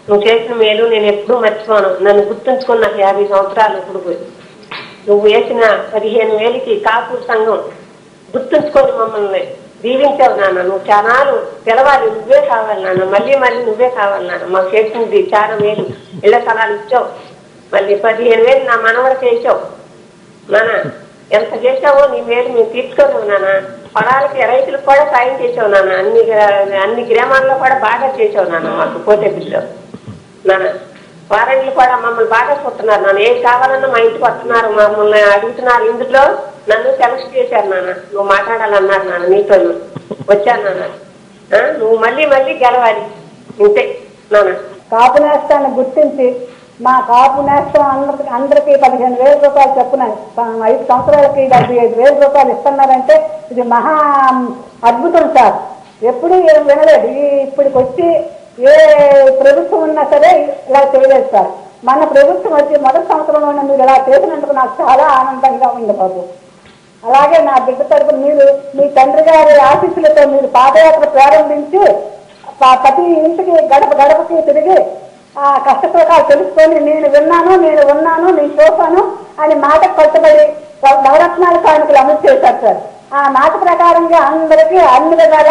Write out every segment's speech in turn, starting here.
నువ్వు చేసిన మేలు నేను ఎప్పుడూ మర్చిపోను నన్ను గుర్తుంచుకుని నాకు యాభై సంవత్సరాలు ఇప్పుడు పోయి నువ్వు వేసిన పదిహేను వేలకి కాపూర్ సంఘం గుర్తుంచుకొని మమ్మల్ని దీవించావు నాన్న నువ్వు చానాలు తెలవాలి నువ్వే కావాలి నాన్న మళ్ళీ మళ్ళీ నువ్వే కావాలి నాన్న మాకు చేసింది చాలా మేలు ఇళ్ల స్థలాలు ఇచ్చావు మళ్ళీ పదిహేను వేలు నా మనవడికి వేసావు నాన్న ఎంత చేసావో నీ మేలు మేము తీర్చుకోలేము నాన్న పొలాలకి రైతులకు కూడా సాయం చేసావు నాన్న అన్ని గ్రా- అన్ని గ్రామాల్లో కూడా బాగా చేసావు నాన్న మాకు పోతే బిల్లు నాన్న వారంట్లు కూడా మమ్మల్ని బాగా చూస్తున్నారు నాన్న ఏం కావాలన్నా మా ఇంటికి వస్తున్నారు మమ్మల్ని అడుగుతున్నారు ఇందులో నన్ను సెలెక్ట్ చేశారు నాన్న నువ్వు మాట్లాడాలన్నారు నాన్న నీతో వచ్చాను నాన్న ఆ, నువ్వు మళ్ళీ మళ్ళీ గెలవాలి ఇంతే నాన్న కాపు నేస్తాన్ని గుర్తించి మా కాపు నేస్తం అందరికి అందరికీ పదిహేను వేల రూపాయలు చెప్పున ఐదు సంవత్సరాలకి డెబ్బై ఐదు వేల రూపాయలు ఇస్తున్నారంటే ఇది మహా అద్భుతం సార్ ఎప్పుడు ఏం వినలేదు ఈ ఇప్పటికి వచ్చి ఏ ప్రభుత్వం ఉన్నా సరే ఇలా చేయలేదు సార్ మన ప్రభుత్వం వచ్చి మొదటి సంవత్సరంలో మీరు ఇలా చేసినందుకు నాకు చాలా ఆనందంగా ఉంది బాబు అలాగే నా బిడ్డ తరపున మీరు మీ తండ్రి గారి ఆశీస్సులతో మీరు పాదయాత్ర ప్రారంభించి ప- ప్రతి ఇంటికి గడప గడపకి తిరిగి ఆ కష్టసుఖాలు తెలుసుకొని నేను విన్నాను నేను ఉన్నాను నేను చూశాను అని మాటకు కట్టుబడి నవరత్నాల కానుకలు అమలు చేశారు సార్ ఆ మాట ప్రకారంగా అందరికీ అన్ని విధాల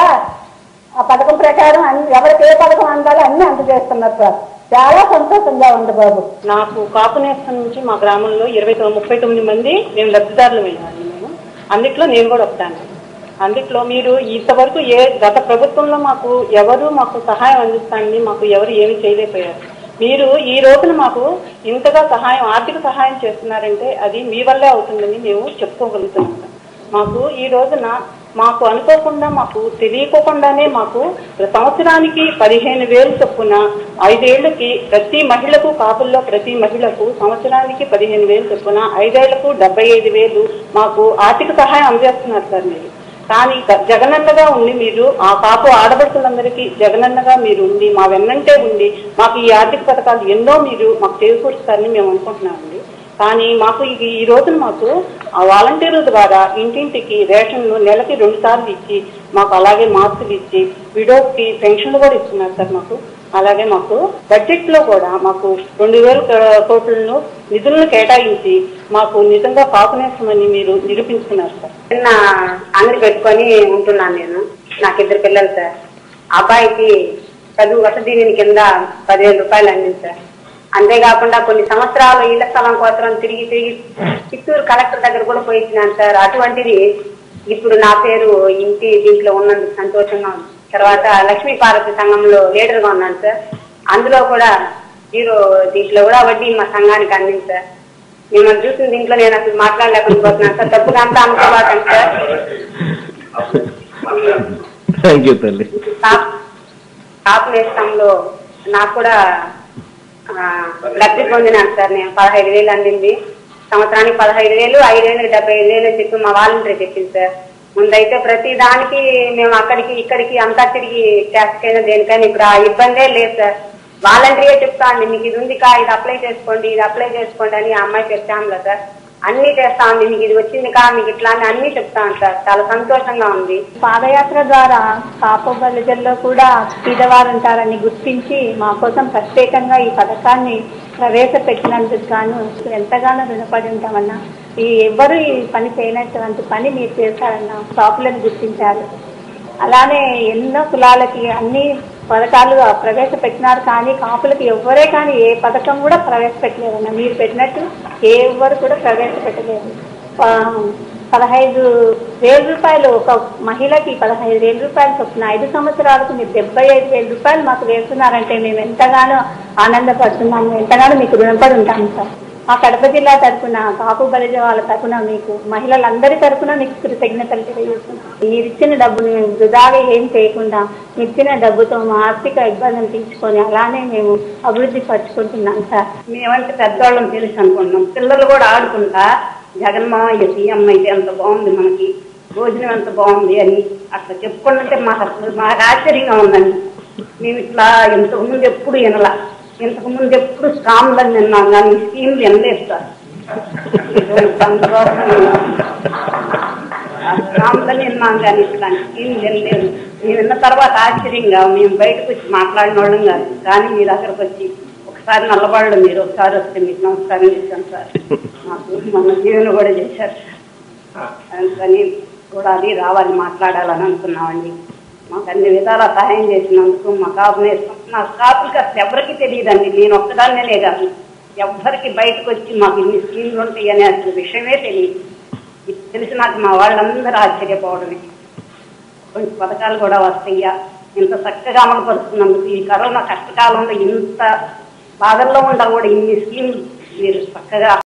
ఆ పథకం ప్రకారం అన్ని ఎవరికి ఏ పథకం అందాలో అన్ని అందజేస్తున్నారు సార్ చాలా సంతోషంగా ఉంది బాబు నాకు కాపు నేస్తం నుంచి మా గ్రామంలో ఇరవై తొమ్మిది ముప్పై తొమ్మిది మంది మేము లబ్ధిదారులు వెళ్ళాలి మేము అందుట్లో నేను కూడా వస్తాను అందుట్లో మీరు ఇంతవరకు ఏ గత ప్రభుత్వంలో మాకు ఎవరు మాకు సహాయం అందిస్తానని మాకు ఎవరు ఏమీ చేయలేకపోయారు మీరు ఈ రోజున మాకు ఇంతగా సహాయం ఆర్థిక సహాయం చేస్తున్నారంటే అది మీ వల్లే అవుతుందని మేము చెప్పుకోగలుగుతున్నాం సార్. మాకు ఈ రోజున మాకు అనుకోకుండా మాకు తెలియకోకుండానే మాకు సంవత్సరానికి పదిహేను వేలు చొప్పున ఐదేళ్లకి ప్రతి మహిళకు కాపుల్లో ప్రతి మహిళకు సంవత్సరానికి పదిహేను వేలు చొప్పున ఐదేళ్లకు డెబ్బై ఐదు వేలు మాకు ఆర్థిక సహాయం అందజేస్తున్నారు సార్ మీరు కానీ గ- జగనన్నగా ఉండి మీరు ఆ కాపు ఆడపడుతులందరికీ జగనన్నగా మీరు ఉండి మా వెన్నంటే ఉండి మాకు ఈ ఆర్థిక పథకాలు ఎన్నో మీరు మాకు చేకూరుస్తారని మేము అనుకుంటున్నామండి కానీ మాకు ఇది ఈ రోజున మాకు ఆ వాలంటీర్ల ద్వారా ఇంటింటికి రేషన్లు నెలకి రెండు సార్లు ఇచ్చి మాకు అలాగే మాస్కులు ఇచ్చి విడోస్ కి పెన్షన్లు కూడా ఇస్తున్నారు సార్ మాకు అలాగే మాకు బడ్జెట్ లో కూడా మాకు రెండు వేల క- కోట్లను నిధులను కేటాయించి మాకు నిజంగా పాపనేస్తామని మీరు నిరూపించుకున్నారు సార్ చిన్న అంగడి పెట్టుకొని ఉంటున్నాను నేను నాకు ఇద్దరు పిల్లలు సార్ అబ్బాయికి చదువు వసతి దీని కింద పదివేల రూపాయలు అందింది సార్ అంతేకాకుండా కొన్ని సంవత్సరాలు ఇళ్ల స్థలం కోసం తిరిగి తిరిగి చిత్తూరు కలెక్టర్ దగ్గర కూడా పోయించినాను సార్ అటువంటిది ఇప్పుడు నా పేరు ఇంటి దీంట్లో ఉన్నందుకు సంతోషంగా ఉంది తర్వాత లక్ష్మీ పార్వతి సంఘంలో లీడర్ గా ఉన్నాను సార్ అందులో కూడా జీరో దీంట్లో కూడా వడ్డీ మా సంఘానికి అందింది సార్ మిమ్మల్ని చూసిన దీంట్లో నేను అసలు మాట్లాడలేకపోతున్నాను సార్ తప్పుగా అంతా అనుకోవాలండి సార్ థ్యాంక్ యూ తల్లి కాపు కాపు నేస్తంలో నాకు కూడా ఆ, లబ్ధి పొందినాను సార్ నేను పదహైదు వేలు అందింది సంవత్సరానికి పదహైదు వేలు ఐదేళ్ళకి డెబ్బై ఐదు వేలు అని చెప్పి మా వాలంటీర్ చెప్పింది సార్ ముందైతే ప్రతి దానికి మేము అక్కడికి ఇక్కడికి అంతా తిరిగి ట్యాక్స్ అయినా దేనికైనా ఇప్పుడు ఆ ఇబ్బందే లేదు సార్ వాలంటీరే చెప్తా అండి మీకు ఇది ఉంది కా ఇది అప్లై చేసుకోండి ఇది అప్లై చేసుకోండి అని ఆ అమ్మాయి చెప్తాంలో సార్ అన్ని చేస్తా ఉంది మీకు ఇది వచ్చింది కా మీకు ఇట్లా అని అన్ని చెప్తాను సార్ చాలా సంతోషంగా ఉంది పాదయాత్ర ద్వారా కాపు బలిజల్లో కూడా పేదవారు ఉంటారని గుర్తించి మా కోసం ప్రత్యేకంగా ఈ పథకాన్ని ప్రవేశపెట్టినందుకు గాను ఎంతగానో రుణపడి ఉంటామన్నా ఈ ఎవ్వరు ఈ పని చేయనటువంటి పని మీరు చేశారన్న కాపులను గుర్తించారు అలానే ఎన్నో కులాలకి అన్ని పథకాలు ప్రవేశపెట్టినారు కానీ కాపులకి ఎవ్వరే కానీ ఏ పథకం కూడా ప్రవేశపెట్టలేదన్న మీరు పెట్టినట్టు ఏ ఎవ్వరు కూడా ప్రవేశపెట్టలేదు ప- పదహైదు వేల రూపాయలు ఒక మహిళకి పదహైదు వేల రూపాయలు చొప్పున ఐదు సంవత్సరాలకు మీరు డెబ్బై ఐదు వేల రూపాయలు మాకు వేస్తున్నారంటే మేము ఎంతగానో ఆనందపడుతున్నాము ఎంతగానో మీకు రుణపడి ఉంటాము సార్ మా కడప జిల్లా తరఫున కాపు బలిజ వాళ్ళ తరఫున మీకు మహిళలందరి తరఫున మీకు కృతజ్ఞతలు తెలియజేస్తున్నాం మీరు ఇచ్చిన డబ్బుని వృధాగా ఏం చేయకుండా మీరు ఇచ్చిన డబ్బుతో మా ఆర్థిక ఇబ్బందులు తీర్చుకొని అలానే మేము అభివృద్ధి పరుచుకుంటున్నాం సార్ మేమంటే పెద్దవాళ్ళం తెలుసు అనుకుంటున్నాం పిల్లలు కూడా ఆడుకుంటా జగన్మామయ్య సీఎం అయితే ఎంత బాగుంది మనకి భోజనం ఎంత బాగుంది అని అట్లా చెప్పుకుంటుంటే మాకు అసలు మాకు ఆశ్చర్యంగా ఉందండి మేము ఇట్లా ఇంతకు ముందు ఎప్పుడు వినలా ఇంతకు ముందు ఎప్పుడు స్కామ్లను విన్నాం కానీ స్కీమ్లు వినలేదు సార్ ఇటువంటి సంతోషం. రాములని విన్నాం కానీ ఇట్లాంటి స్కీమ్ వినలేదు మేము విన్న తర్వాత ఆశ్చర్యంగా మేము బయటకు వచ్చి మాట్లాడిన వాళ్ళం కాదు కానీ మీ దగ్గరకు వచ్చి ఒకసారి నల్లబాళ్ళు మీరు ఒకసారి వస్తే మీకు నమస్కారం చేశాను సార్ మాకు మన జీవన కూడా చేశారు సార్ అందుకని కూడా అది రావాలి మాట్లాడాలని అనుకున్నామండి మాకు అన్ని విధాలా సహాయం చేసినందుకు మా కాపునే నా కాపులకి అసలు ఎవరికి తెలియదండి నేను ఒక్కదాన్నే కాదు ఎవ్వరికి బయటకు వచ్చి మాకు ఇన్ని స్కీమ్లు ఉంటాయనే అసలు విషయమే తెలియదు ఇది తెలిసి నాకు మా వాళ్ళందరూ ఆశ్చర్యపోవడమే కొంచెం పథకాలు కూడా వస్తాయ్యా ఇంత చక్కగా అమలు పరుస్తున్నందుకు ఈ కరోనా కష్టకాలంలో ఇంత బాధల్లో ఉండా కూడా ఇన్ని స్కీమ్లు మీరు చక్కగా